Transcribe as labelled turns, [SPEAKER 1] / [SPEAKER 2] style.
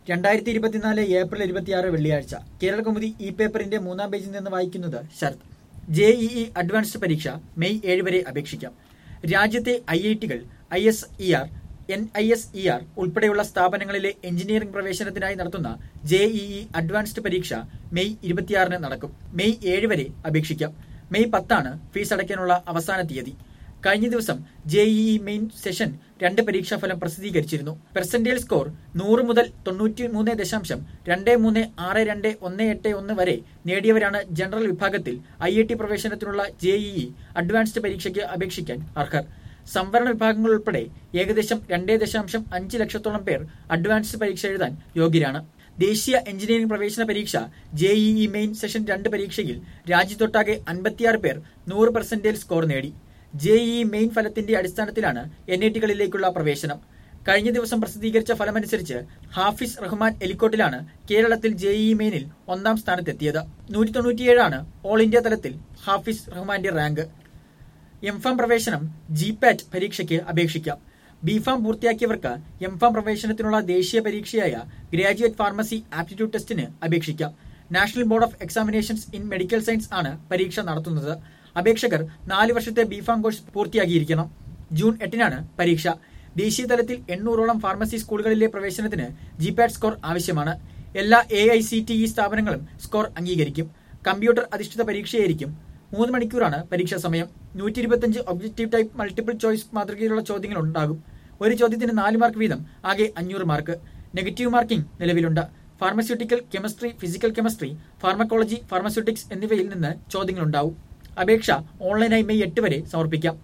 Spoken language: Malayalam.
[SPEAKER 1] രണ്ടായിരത്തി ഇരുപത്തിനാല് ഏപ്രിൽ ഇരുപത്തിയാറ് വെള്ളിയാഴ്ച കേരളകൗമുദി ഇ പേപ്പറിന്റെ മൂന്നാം പേജിൽ നിന്ന് വായിക്കുന്നത് ശരത് ജെഇഇ അഡ്വാൻസ്ഡ് പരീക്ഷ മെയ് ഏഴ് വരെ അപേക്ഷിക്കാം രാജ്യത്തെ ഐ ഐ ടികൾ I S E R N I S E R ഉൾപ്പെടെയുള്ള സ്ഥാപനങ്ങളിലെ എഞ്ചിനീയറിംഗ് പ്രവേശനത്തിനായി നടത്തുന്ന ജെഇഇ അഡ്വാൻസ്ഡ് പരീക്ഷ മെയ് ഇരുപത്തിയാറിന് നടക്കും മെയ് ഏഴ് വരെ അപേക്ഷിക്കാം മെയ് പത്താണ് ഫീസ് അടയ്ക്കാനുള്ള അവസാന തീയതി കഴിഞ്ഞ ദിവസം ജെഇഇ മെയിൻ സെഷൻ രണ്ട് പരീക്ഷാഫലം പ്രസിദ്ധീകരിച്ചിരുന്നു പെർസെന്റേജ് സ്കോർ നൂറ് മുതൽ തൊണ്ണൂറ്റി മൂന്ന് ദശാംശം രണ്ട് മൂന്ന് ആറ് രണ്ട് ഒന്ന് എട്ട് ഒന്ന് വരെ നേടിയവരാണ് ജനറൽ വിഭാഗത്തിൽ ഐ ഐ ടി പ്രവേശനത്തിനുള്ള ജെഇഇ അഡ്വാൻസ്ഡ് പരീക്ഷയ്ക്ക് അപേക്ഷിക്കാൻ അർഹർ സംവരണ വിഭാഗങ്ങൾ ഉൾപ്പെടെ ഏകദേശം രണ്ടേ ദശാംശം അഞ്ച് ലക്ഷത്തോളം പേർ അഡ്വാൻസ്ഡ് പരീക്ഷ എഴുതാൻ യോഗ്യരാണ് ദേശീയ എഞ്ചിനീയറിംഗ് പ്രവേശന പരീക്ഷ ജെഇഇ മെയിൻ സെഷൻ രണ്ട് പരീക്ഷയിൽ രാജ്യത്തൊട്ടാകെ അൻപത്തിയാറ് പേർ നൂറ് പെർസെന്റേജ് സ്കോർ നേടി ജെഇഇ മെയിൻ ഫലത്തിന്റെ അടിസ്ഥാനത്തിലാണ് എൻ ഐ ടികളിലേക്കുള്ള പ്രവേശനം കഴിഞ്ഞ ദിവസം പ്രസിദ്ധീകരിച്ച ഫലമനുസരിച്ച് ഹാഫിസ് റഹ്മാൻ എലിക്കോട്ടിലാണ് കേരളത്തിൽ ജെഇഇ മെയിനിൽ ഒന്നാം സ്ഥാനത്തെത്തിയത് നൂറ്റി തൊണ്ണൂറ്റിയേഴാണ് ഓൾ ഇന്ത്യ തലത്തിൽ ഹാഫിസ് റഹ്മാന്റെ റാങ്ക് എംഫാം പ്രവേശനം ജി പാറ്റ് പരീക്ഷയ്ക്ക് അപേക്ഷിക്കാം ബിഫാം പൂർത്തിയാക്കിയവർക്ക് എംഫാം പ്രവേശനത്തിനുള്ള ദേശീയ പരീക്ഷയായ ഗ്രാജുവേറ്റ് ഫാർമസി ആപ്റ്റിറ്റ്യൂഡ് ടെസ്റ്റിന് അപേക്ഷിക്കാം national board of examinations in medical science ആണ് പരീക്ഷ നടത്തുന്നത് അപേക്ഷകർ നാല് വർഷത്തെ ബിഫാം കോഴ്സ് പൂർത്തിയാക്കിയിരിക്കണം ജൂൺ എട്ടിനാണ് പരീക്ഷ ദേശീയ തലത്തിൽ എണ്ണൂറോളം ഫാർമസി സ്കൂളുകളിലെ പ്രവേശനത്തിന് ജിപാറ്റ് സ്കോർ ആവശ്യമാണ് എല്ലാ A I C T E സ്ഥാപനങ്ങളും സ്കോർ അംഗീകരിക്കും കമ്പ്യൂട്ടർ അധിഷ്ഠിത പരീക്ഷയായിരിക്കും മൂന്ന് മണിക്കൂറാണ് പരീക്ഷാ സമയം നൂറ്റി ഇരുപത്തിയഞ്ച് ഒബ്ജക്റ്റീവ് ടൈപ്പ് മൾട്ടിപ്പിൾ ചോയ്സ് മാതൃകയിലുള്ള ചോദ്യങ്ങൾ ഉണ്ടാകും ഒരു ചോദ്യത്തിന് നാല് മാർക്ക് വീതം ആകെ അഞ്ഞൂറ് മാർക്ക് നെഗറ്റീവ് മാർക്കിംഗ് നിലവിലുണ്ട് pharmaceutical chemistry physical chemistry pharmacology pharmaceutics എന്നിവയിൽ നിന്ന് ചോദ്യങ്ങളുണ്ടാവും അപേക്ഷ ഓൺലൈനായി മെയ് എട്ട് വരെ സമർപ്പിക്കാം